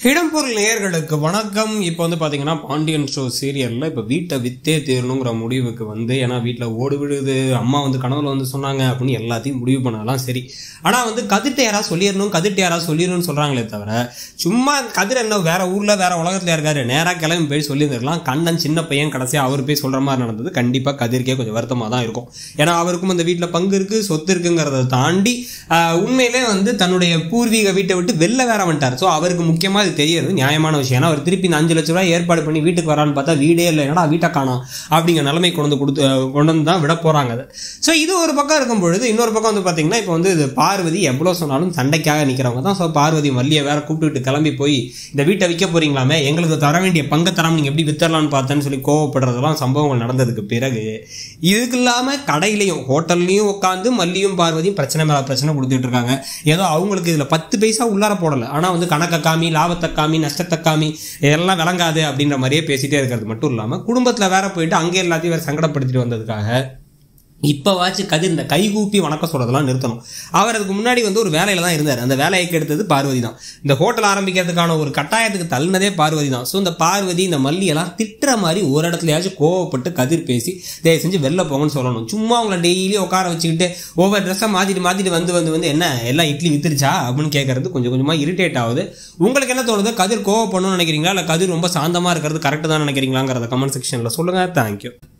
இடம்பொருள் நேயர்களுக்கு வணக்கம் இப்போ வந்து பார்த்தீங்கன்னா பாண்டியன் ஷோ சீரியலில் இப்போ வீட்டை வித்தே தீரணுங்கிற முடிவுக்கு வந்து ஏன்னா வீட்டில் ஓடு விழுது அம்மா வந்து கனவுல வந்து சொன்னாங்க அப்படின்னு எல்லாத்தையும் முடிவு பண்ணலாம் சரி ஆனால் வந்து கதிர்ட்ட யாராவது சொல்லிடணும் கதிர்ட்ட யாராவது சொல்லிடணும்னு சொல்கிறாங்களே தவிர சும்மா கதிர் என்ன வேற ஊரில் வேற உலகத்தில் இருக்காரு நேராக கிளம்பி போய் சொல்லியிருந்திருக்கலாம் கண்ணன் சின்ன பையன் கடைசியாக அவர் போய் சொல்கிற மாதிரி நடந்தது கண்டிப்பாக கதிர்க்கே கொஞ்சம் வருத்தமாக தான் இருக்கும் ஏன்னா அவருக்கும் அந்த வீட்டில் பங்கு இருக்குது சொத்து இருக்குங்கிறத தாண்டி ஆஹ், உண்மையிலே வந்து தன்னுடைய பூர்வீக வீட்டை விட்டு வெளில வேற வந்துட்டார் ஸோ அவருக்கு முக்கியமாக இது தெரியறது நியாயமான விஷயம் ஏன்னா அவர் திருப்பி இந்த அஞ்சு லட்ச ரூபாய் ஏற்பாடு பண்ணி வீட்டுக்கு வரான்னு பார்த்தா வீடே இல்லை என்னடா வீட்டை காணோம் அப்படிங்கிற நிலைமை கொண்டு வந்து கொடுத்து அஹ், கொண்டு வந்து தான் விட போகிறாங்க அது ஸோ இது ஒரு பக்கம் இருக்கும் பொழுது இன்னொரு பக்கம் வந்து பார்த்தீங்கன்னா இப்போ வந்து இது பார்வதி எவ்வளோ சொன்னாலும் சண்டைக்காக நிற்கிறவங்க தான் ஸோ பார்வதி மல்லியை வேற கூப்பிட்டுட்டு கிளம்பி போய் இந்த வீட்டை விற்க போறீங்களாமே எங்களுக்கு தர வேண்டிய பங்கை தராம நீங்கள் எப்படி வித்தரலாம்னு பார்த்தேன்னு சொல்லி கோவப்படுறதெல்லாம் சம்பவங்கள் நடந்ததுக்கு பிறகு இதுக்கு இல்லாமல் கடையிலையும் ஹோட்டல்லையும் உட்காந்து மல்லியும் பார்வதியும் பிரச்சனை மேலே பிரச்சனை கொடுத்துட்டு இருக்காங்க ஏதோ அவங்களுக்கு இதில் பத்து பைசா உள்ளார போடலை ஆனால் வந்து கணக்கை காமி லாபத்தை காமி நஷ்டத்தை காமி இதெல்லாம் விளங்காது அப்படின்ற மாதிரியே பேசிட்டே இருக்கிறது மட்டும் இல்லாமல் குடும்பத்தில் வேற போயிட்டு அங்கே எல்லாத்தையும் வேற சங்கடப்படுத்திட்டு வந்ததுக்காக இப்போவாச்சு கதிர் இந்த கைகூப்பி வணக்கம் சொல்றதெல்லாம் நிறுத்தணும் அவர் அதுக்கு முன்னாடி வந்து ஒரு வேலையில தான் இருந்தார் அந்த வேலையை கெடுத்தது பார்வதி தான் இந்த ஹோட்டல் ஆரம்பிக்கிறதுக்கான ஒரு கட்டாயத்துக்கு தள்ளினதே பார்வதி தான் ஸோ இந்த பார்வதி இந்த மல்லியெல்லாம் திட்டுற மாதிரி ஒரு இடத்துலயாச்சும் கோவப்பட்டு கதிர் பேசி தயவு செஞ்சு வெளில போங்கன்னு சொல்லணும் சும்மா அவங்கள டெய்லி உட்கார வச்சுக்கிட்டு ஒவ்வொரு ட்ரெஸ்ஸை மாற்றிட்டு மாற்றிட்டு வந்து வந்து வந்து என்ன எல்லாம் இட்லி வித்துருச்சா அப்படின்னு கேட்கறது கொஞ்சம் கொஞ்சமாக இரிட்டேட் ஆகுது உங்களுக்கு என்ன தோணுது கதிர் கோவப்படணும்னு நினைக்கிறீங்களா இல்லை கதிர் ரொம்ப சாந்தமாக இருக்கிறது கரெக்டு தான் நினைக்கிறீங்களாங்கிறத கமெண்ட் செக்ஷனில் சொல்லுங்கள் தேங்க்யூ